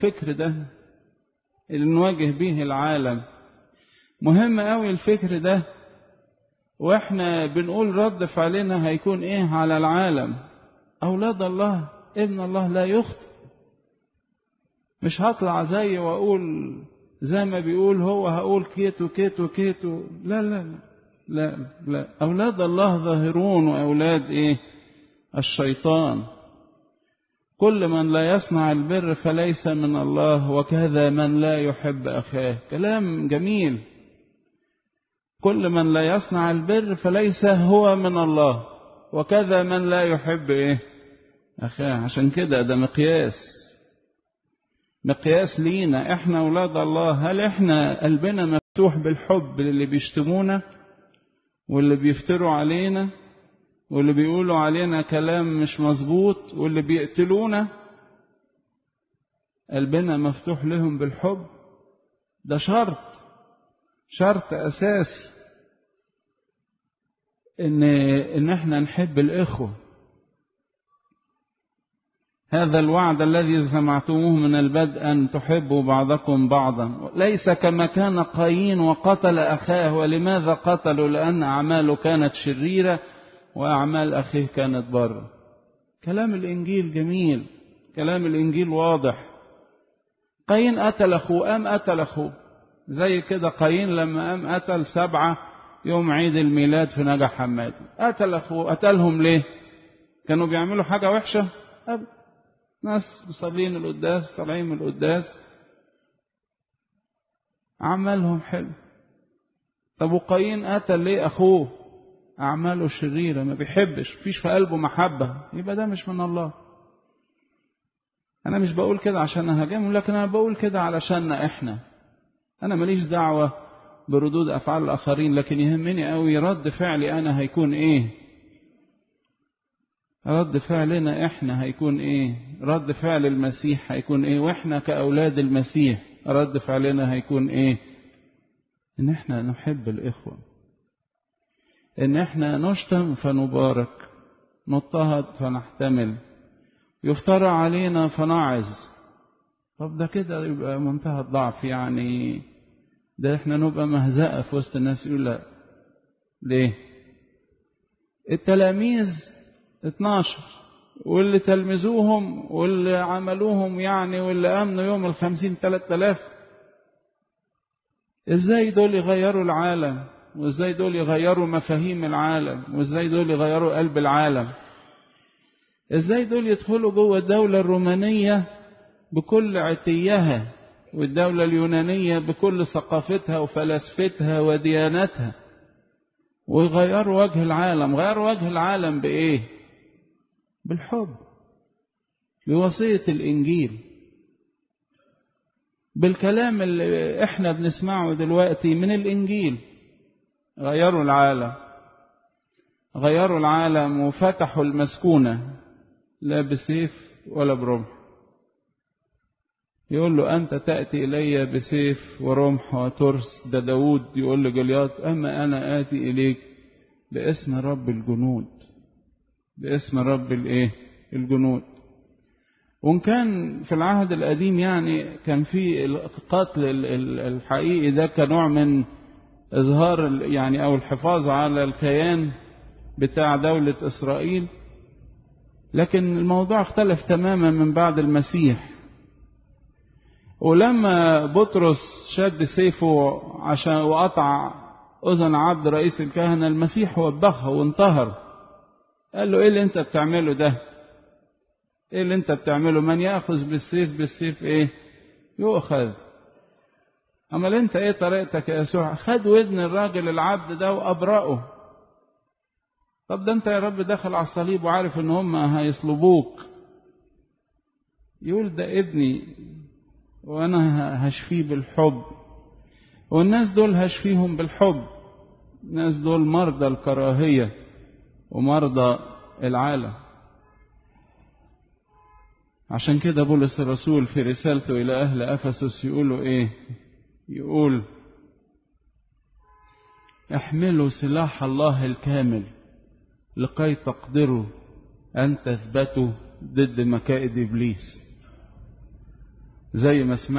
الفكر ده اللي نواجه به العالم مهم قوي الفكر ده واحنا بنقول رد فعلنا هيكون ايه على العالم اولاد الله ابن الله لا يخطئ مش هطلع زي واقول زي ما بيقول هو هقول كيتو كيتو كيتو لا لا لا لا لا اولاد الله ظاهرون واولاد ايه الشيطان كل من لا يصنع البر فليس من الله وكذا من لا يحب اخاه كلام جميل كل من لا يصنع البر فليس هو من الله وكذا من لا يحب ايه اخاه عشان كده ده مقياس مقياس لينا احنا اولاد الله هل احنا قلبنا مفتوح بالحب للي بيشتمونا واللي بيفتروا علينا واللي بيقولوا علينا كلام مش مظبوط واللي بيقتلونا قلبنا مفتوح لهم بالحب ده شرط شرط اساسي ان ان احنا نحب الاخوه هذا الوعد الذي سمعتموه من البدء أن تحبوا بعضكم بعضا ليس كما كان قايين وقتل أخاه ولماذا قتلوا لأن أعماله كانت شريرة وأعمال أخيه كانت بر كلام الإنجيل جميل كلام الإنجيل واضح قايين قتل أخوه أم قتل أخوه زي كده قايين لما قام قتل سبعة يوم عيد الميلاد في نجا حماد قتل أخوه قتلهم ليه كانوا بيعملوا حاجة وحشة أبدا ناس مصلين القداس طالعين من القداس عملهم حلو طب وقايين قتل ليه اخوه اعماله شريره ما بيحبش فيش في قلبه محبه يبقى ده مش من الله انا مش بقول كده عشان اهاجمهم لكن انا بقول كده علشاننا احنا انا ماليش دعوه بردود افعال الاخرين لكن يهمني قوي رد فعلي انا هيكون ايه رد فعلنا احنا هيكون ايه رد فعل المسيح هيكون ايه واحنا كاولاد المسيح رد فعلنا هيكون ايه ان احنا نحب الاخوه ان احنا نشتم فنبارك نضطهد فنحتمل يفترى علينا فنعظ طب ده كده يبقى منتهى الضعف يعني ده احنا نبقى مهزأة في وسط الناس يقول لا ليه التلاميذ 12 واللي تلمذوهم واللي عملوهم يعني واللي امنوا يوم الخمسين ثلاثة آلاف ازاي دول يغيروا العالم وازاي دول يغيروا مفاهيم العالم وازاي دول يغيروا قلب العالم ازاي دول يدخلوا جوه الدولة الرومانية بكل عتيها والدولة اليونانية بكل ثقافتها وفلسفتها وديانتها ويغيروا وجه العالم غيروا وجه العالم بإيه بالحب بوصية الإنجيل بالكلام اللي احنا بنسمعه دلوقتي من الإنجيل غيروا العالم غيروا العالم وفتحوا المسكونة لا بسيف ولا برمح يقول له أنت تأتي إلي بسيف ورمح وترس ده داود يقول لجليات أما أنا آتي إليك باسم رب الجنود باسم رب الايه الجنود وان كان في العهد القديم يعني كان في القتل الحقيقي ده كنوع من اظهار يعني او الحفاظ على الكيان بتاع دولة اسرائيل لكن الموضوع اختلف تماما من بعد المسيح ولما بطرس شد سيفه عشان وقطع اذن عبد رئيس الكهنه المسيح وبخه وانتهر قال له ايه اللي انت بتعمله ده ايه اللي انت بتعمله من ياخذ بالسيف بالسيف ايه يؤخذ اما انت ايه طريقتك يا يسوع خد ودن الراجل العبد ده وابرأه طب ده انت يا رب داخل على الصليب وعارف ان هم هيصلبوك يقول ده ابني وانا هشفيه بالحب والناس دول هشفيهم بالحب الناس دول مرضى الكراهيه ومرضى العالم عشان كده بولس الرسول في رسالته إلى أهل أفسس يقولوا إيه يقول احملوا سلاح الله الكامل لكي تقدروا أن تثبتوا ضد مكائد إبليس زي ما سمعنا